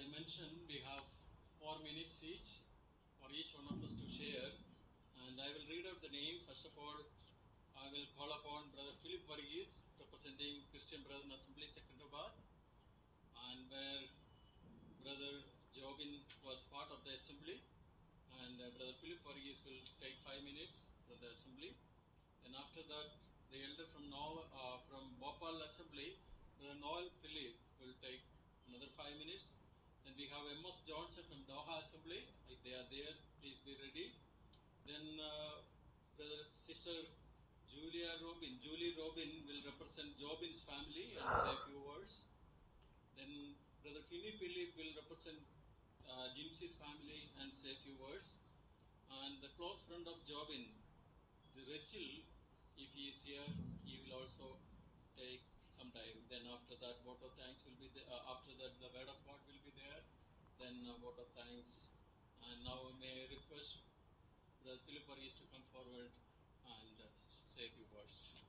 mentioned, we have four minutes each for each one of us to share. And I will read out the name. First of all, I will call upon Brother Philip Varghese, representing Christian Brethren Assembly, Secunderabad, and where Brother Jobin was part of the assembly. And uh, Brother Philip Varghese will take five minutes for the assembly. Then after that, the elder from Noel, uh, from Bhopal Assembly, Brother Noel Philip, will take another five minutes. Then we have M.S. Johnson from Doha Assembly. If they are there, please be ready. Then uh, Brother Sister Julia Robin, Julie Robin will represent Jobin's family and say a few words. Then Brother Finney Philip will represent uh, Jinsi's family and say a few words. And the close friend of Jobin, the Rachel, if he is here, he will also take some time. Then after that, vote of thanks will be there. Uh, after that, the word of God will be there. Then uh, vote of thanks. And now may I request Brother Philip Varghese to come forward and uh, say a few words.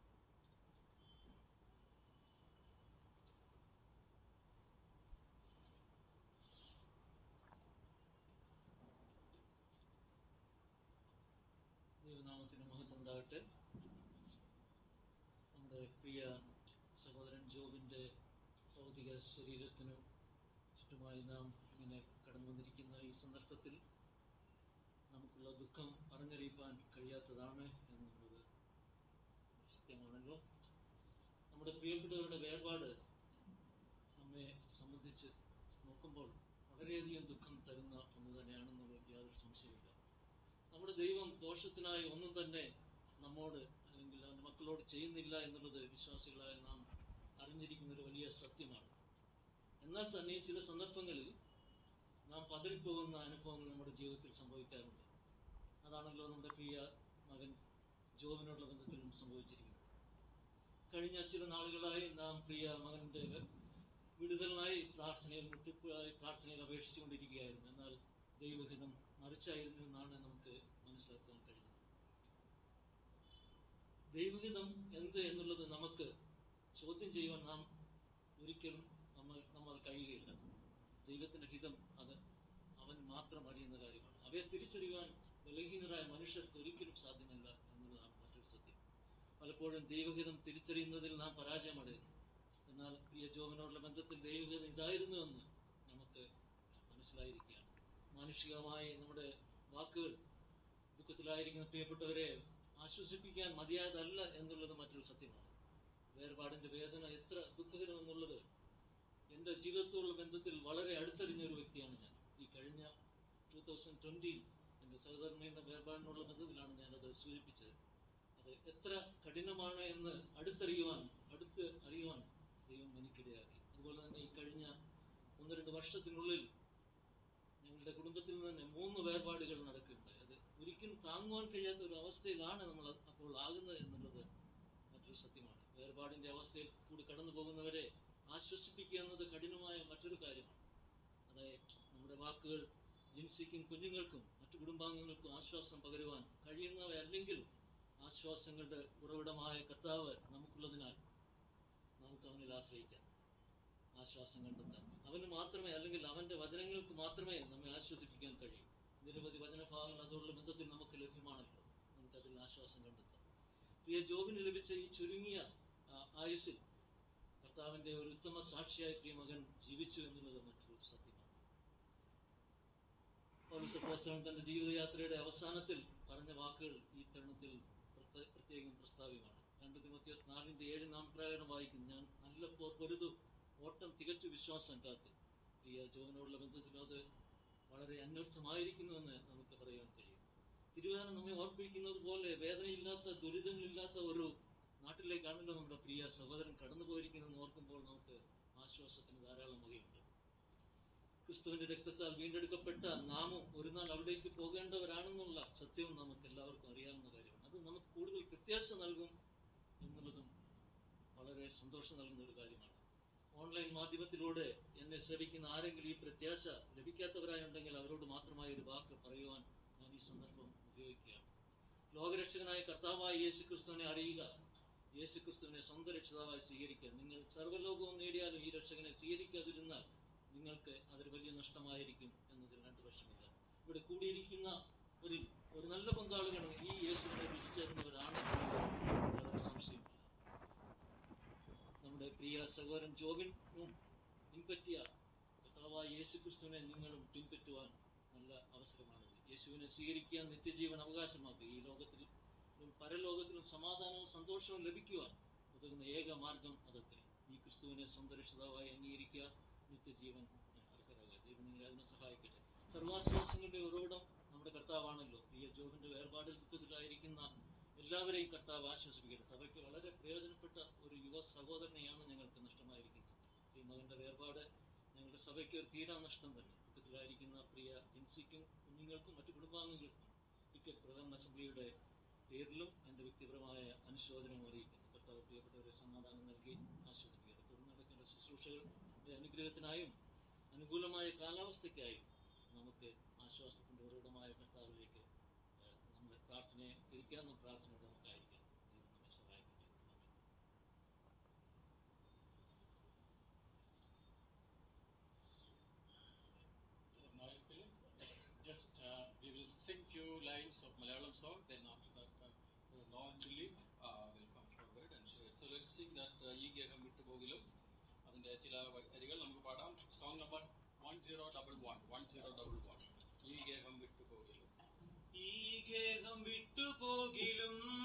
ദൈവനാമത്തിന് മഹത്വം ഉണ്ടാകട്ടെ നമ്മുടെ പ്രിയ സഹോദരൻ ജോബിൻ്റെ ഭൗതിക ശരീരത്തിനു ചുറ്റുമായി നാം ഇങ്ങനെ കടന്നു വന്നിരിക്കുന്ന ഈ സന്ദർഭത്തിൽ നമുക്കുള്ള ദുഃഖം പറഞ്ഞറിയിപ്പാൻ കഴിയാത്തതാണ് എന്നുള്ളത് സത്യമാണല്ലോ നമ്മുടെ പ്രിയപ്പെട്ടവരുടെ വേർപാട് നമ്മെ സംബന്ധിച്ച് നോക്കുമ്പോൾ വളരെയധികം ദുഃഖം തരുന്ന ഒന്ന് തന്നെയാണെന്നുള്ള യാതൊരു സംശയമില്ല നമ്മുടെ ദൈവം ദോഷത്തിനായി ഒന്നും തന്നെ നമ്മോട് അല്ലെങ്കിൽ അവൻ്റെ മക്കളോട് ചെയ്യുന്നില്ല എന്നുള്ളത് വിശ്വാസികളായ നാം അറിഞ്ഞിരിക്കുന്ന ഒരു വലിയ സത്യമാണ് എന്നാൽ തന്നെ ചില സന്ദർഭങ്ങളിൽ നാം പതറിപ്പോകുന്ന അനുഭവങ്ങൾ നമ്മുടെ ജീവിതത്തിൽ സംഭവിക്കാറുണ്ട് അതാണല്ലോ നമ്മുടെ പ്രിയ മകൻ ജോബിനോടുള്ള ബന്ധത്തിലും സംഭവിച്ചിരിക്കുന്നത് കഴിഞ്ഞ ചില നാളുകളായി നാം പ്രിയ മകൻ്റെ വിടുതലിനായി പ്രാർത്ഥനയിൽ മുട്ടിപ്പായി പ്രാർത്ഥനയിൽ അപേക്ഷിച്ചുകൊണ്ടിരിക്കുകയായിരുന്നു എന്നാൽ ദൈവഹിതം മറിച്ചായിരുന്നു എന്നാണ് നമുക്ക് മനസ്സിലാക്കാൻ കഴിയുന്നത് ദൈവഹിതം എന്ത് എന്നുള്ളത് നമുക്ക് ചോദ്യം ചെയ്യുവാൻ നാം ഒരിക്കലും നമ്മൾ നമ്മൾ കഴിയുകയില്ല ദൈവത്തിൻ്റെ ഹിതം അത് അവൻ മാത്രം അറിയുന്ന കാര്യമാണ് അവയെ തിരിച്ചറിയുവാൻ ബലഹീനരായ മനുഷ്യർക്ക് ഒരിക്കലും സാധ്യമല്ല എന്നുള്ളതാണ് മറ്റൊരു സത്യം പലപ്പോഴും ദൈവഹിതം തിരിച്ചറിയുന്നതിൽ നാം പരാജയമടയുന്നു എന്നാൽ പ്രിയ ജോബിനോടുള്ള ബന്ധത്തിൽ ദൈവഹിതം ഇതായിരുന്നു എന്ന് നമുക്ക് മനസ്സിലായിരിക്കുകയാണ് മാനുഷികമായി നമ്മുടെ വാക്കുകൾ ദുഃഖത്തിലായിരിക്കുന്ന പ്രിയപ്പെട്ടവരെ ആശ്വസിപ്പിക്കാൻ മതിയായതല്ല എന്നുള്ളത് മറ്റൊരു സത്യമാണ് വേർപാടിൻ്റെ വേദന എത്ര ദുഃഖകരമെന്നുള്ളത് എൻ്റെ ജീവിതത്തോടുള്ള ബന്ധത്തിൽ വളരെ അടുത്തറിഞ്ഞ ഒരു വ്യക്തിയാണ് ഞാൻ ഈ കഴിഞ്ഞ ടൂ തൗസൻഡ് ട്വൻറ്റിയിൽ എൻ്റെ സഹോദരനയുടെ വേർപാടിനുള്ള ബന്ധത്തിലാണ് ഞാനത് സൂചിപ്പിച്ചത് അത് എത്ര കഠിനമാണ് എന്ന് അടുത്തറിയുവാൻ അടുത്ത് അറിയുവാൻ ദൈവം എനിക്കിടയാക്കി അതുപോലെ തന്നെ ഈ കഴിഞ്ഞ ഒന്ന് രണ്ട് വർഷത്തിനുള്ളിൽ ഞങ്ങളുടെ കുടുംബത്തിൽ നിന്ന് തന്നെ മൂന്ന് വേർപാടുകൾ നടക്കുന്നുണ്ട് അത് ഒരിക്കലും താങ്ങുവാൻ കഴിയാത്ത ഒരു അവസ്ഥയിലാണ് നമ്മൾ അപ്പോൾ ആകുന്നത് എന്നുള്ളത് മറ്റൊരു സത്യമാണ് വേർപാടിൻ്റെ അവസ്ഥയിൽ കൂടി കടന്നു പോകുന്നവരെ ആശ്വസിപ്പിക്കുക എന്നത് കഠിനമായ മറ്റൊരു കാര്യമാണ് അതായത് നമ്മുടെ വാക്കുകൾ ജിൻസിക്കും കുഞ്ഞുങ്ങൾക്കും മറ്റു കുടുംബാംഗങ്ങൾക്കും ആശ്വാസം പകരുവാൻ കഴിയുന്നവയല്ലെങ്കിലും ആശ്വാസങ്ങളുടെ ഉറവിടമായ കർത്താവ് നമുക്കുള്ളതിനാൽ നമുക്ക് അവനിൽ ആശ്രയിക്കാം ആശ്വാസം കണ്ടെത്താം അവന് മാത്രമേ അല്ലെങ്കിൽ അവൻ്റെ വചനങ്ങൾക്ക് മാത്രമേ നമ്മെ ആശ്വസിപ്പിക്കാൻ കഴിയൂ നിരവധി വചനഭാഗങ്ങൾ അതോടുള്ള ബന്ധത്തിൽ നമുക്ക് ലഭ്യമാണല്ലോ നമുക്കതിൽ ആശ്വാസം കണ്ടെത്താം പ്രിയ ജോബിന് ലഭിച്ച ഈ ചുരുങ്ങിയ ആ, ആയുസ്സിൽ കർത്താവിൻ്റെ ഒരു ഉത്തമ സാക്ഷിയായി പ്രിയ മകൻ ജീവിച്ചു എന്നുള്ളത് മറ്റൊരു സത്യമാണ് പൗരസപ്പോസ്റ്റലൻ തൻ്റെ ജീവിതയാത്രയുടെ അവസാനത്തിൽ പറഞ്ഞ വാക്കുകൾ ഈ തരുണത്തിൽ പ്രത്യ- പ്രത്യേകം പ്രസ്താവ്യമാണ് രണ്ട് തിമത്യോസ് നാലിൻ്റെ ഏഴ് നാം പ്രകാരം വായിക്കുന്നു ഞാൻ നല്ല പോർ പൊരുതു ഓട്ടം തികച്ചു വിശ്വാസം കാത്ത് പ്രിയ ജോവനോടുള്ള ബന്ധത്തിൽ അത് വളരെ അന്വർത്ഥമായിരിക്കുന്നുവെന്ന് നമുക്ക് പറയാൻ കഴിയും തിരുവാനം നമ്മെ ഓർപ്പിക്കുന്നത് പോലെ വേദനയില്ലാത്ത ദുരിതങ്ങളില്ലാത്ത ഒരു നാട്ടിലേക്കാണല്ലോ നമ്മുടെ പ്രിയ സഹോദരൻ കടന്നു പോയിരിക്കുന്നതെന്ന് ഓർക്കുമ്പോൾ നമുക്ക് ആശ്വാസത്തിന് ധാരാളം വകയുണ്ട് ക്രിസ്തുവിന്റെ രക്തത്താൽ വീണ്ടെടുക്കപ്പെട്ട നാമും ഒരു നാൾ അവിടേക്ക് പോകേണ്ടവരാണെന്നുള്ള സത്യവും നമുക്ക് എല്ലാവർക്കും അറിയാവുന്ന കാര്യമാണ് അത് നമുക്ക് കൂടുതൽ പ്രത്യാശ നൽകും എന്നുള്ളതും വളരെ സന്തോഷം നൽകുന്ന ഒരു കാര്യമാണ് ഓൺലൈൻ മാധ്യമത്തിലൂടെ എന്നെ ശ്രമിക്കുന്ന ആരെങ്കിലും ഈ പ്രത്യാശ ലഭിക്കാത്തവരായുണ്ടെങ്കിൽ അവരോട് മാത്രമായി ഒരു വാക്ക് പറയുവാൻ ഞാൻ ഈ സന്ദർഭം ഉപയോഗിക്കുകയാണ് ലോകരക്ഷകനായ കർത്താവായ യേശു ക്രിസ്തുവിനെ അറിയുക യേശു ക്രിസ്തുവിനെ സ്വന്തം രക്ഷിതാവായി സ്വീകരിക്കുക നിങ്ങൾ സർവ്വലോകവും നേടിയാലും ഈ രക്ഷകനെ സ്വീകരിക്കാതിരുന്നാൽ നിങ്ങൾക്ക് അതൊരു വലിയ നഷ്ടമായിരിക്കും എന്നതിൽ രണ്ട് പക്ഷമില്ല ഇവിടെ കൂടിയിരിക്കുന്ന ഒരു ഒരു നല്ല പങ്കാളികളും ഈ യേശുവിനെ രുചിച്ചേർന്നവരാണ് എന്നതിൽ യാതൊരു സംശയമില്ല നമ്മുടെ പ്രിയ സഹോദരൻ ജോബിനും പിൻപറ്റിയ കർത്താവായ യേശു ക്രിസ്തുവിനെ നിങ്ങളും പിൻപറ്റുവാൻ നല്ല അവസരമാണിത് യേശുവിനെ സ്വീകരിക്കുക നിത്യജീവൻ അവകാശമാക്കുക ഈ ലോകത്തിൽ പരലോകത്തിലും സമാധാനവും സന്തോഷവും ലഭിക്കുവാൻ ഉതകുന്ന ഏക മാർഗം അതത്രേ ഈ ക്രിസ്തുവിനെ സ്വന്തം രക്ഷിതാവായി അംഗീകരിക്കുക നിത്യജീവൻ അർഹരാകുക ദൈവം നിങ്ങളെ അതിനെ സഹായിക്കട്ടെ സർവാശ്വാസങ്ങളുടെ ഉറവിടം നമ്മുടെ കർത്താവാണല്ലോ ഈ ജോബിന്റെ വേർപാടിൽ ദുഃഖത്തിലായിരിക്കുന്ന എല്ലാവരെയും കർത്താവ് ആശ്വസിപ്പിക്കട്ടെ സഭയ്ക്ക് വളരെ പ്രയോജനപ്പെട്ട ഒരു യുവ സഹോദരനെയാണ് ഞങ്ങൾക്ക് നഷ്ടമായിരിക്കുന്നത് ഈ മകന്റെ വേർപാട് ഞങ്ങളുടെ സഭയ്ക്ക് ഒരു തീരാ നഷ്ടം തന്നെ ദുഃഖത്തിലായിരിക്കുന്ന പ്രിയ ജിൻസിക്കും കുഞ്ഞുങ്ങൾക്കും മറ്റു കുടുംബാംഗങ്ങൾക്കും ഇക്കെ പ്രധാന അസംബ്ലിയുടെ പേരിലും എൻ്റെ വ്യക്തിപരമായ അനുശോചനം അറിയിക്കുന്നു കർത്താവ് പ്രിയപ്പെട്ടവരെ സമാധാനം നൽകി ആശ്വസിപ്പിക്കട്ടെ തുടർന്ന് നടക്കേണ്ട ശുശ്രൂഷകളുടെ അനുഗ്രഹത്തിനായും അനുകൂലമായ കാലാവസ്ഥയ്ക്കായും നമുക്ക് ആശ്വാസത്തിൻ്റെ ഉറവിടമായ കർത്താവിലേക്ക് ഏഹ്, നമ്മുടെ പ്രാർത്ഥനയെ തിരിക്കാവുന്ന പ്രാർത്ഥനയോടെ നമുക്കായിരിക്കാം ദൈവം നമ്മെ സഹായിക്കട്ടെ ആമേൻ. Now, Philip, just uh, we will sing few lines of Malayalam song. Then after that, uh, uh, Noah and Philip uh, will come forward and share. So let's sing that uh, ഈ ഗേഹം വിട്ടുപോകിലും അതിന്റെ ചില വരികൾ നമുക്ക് പാടാം song number one zero double one one zero double one ഈ ഗേഹം വിട്ടുപോകിലും ഈ ഗേഹം വിട്ടുപോകിലും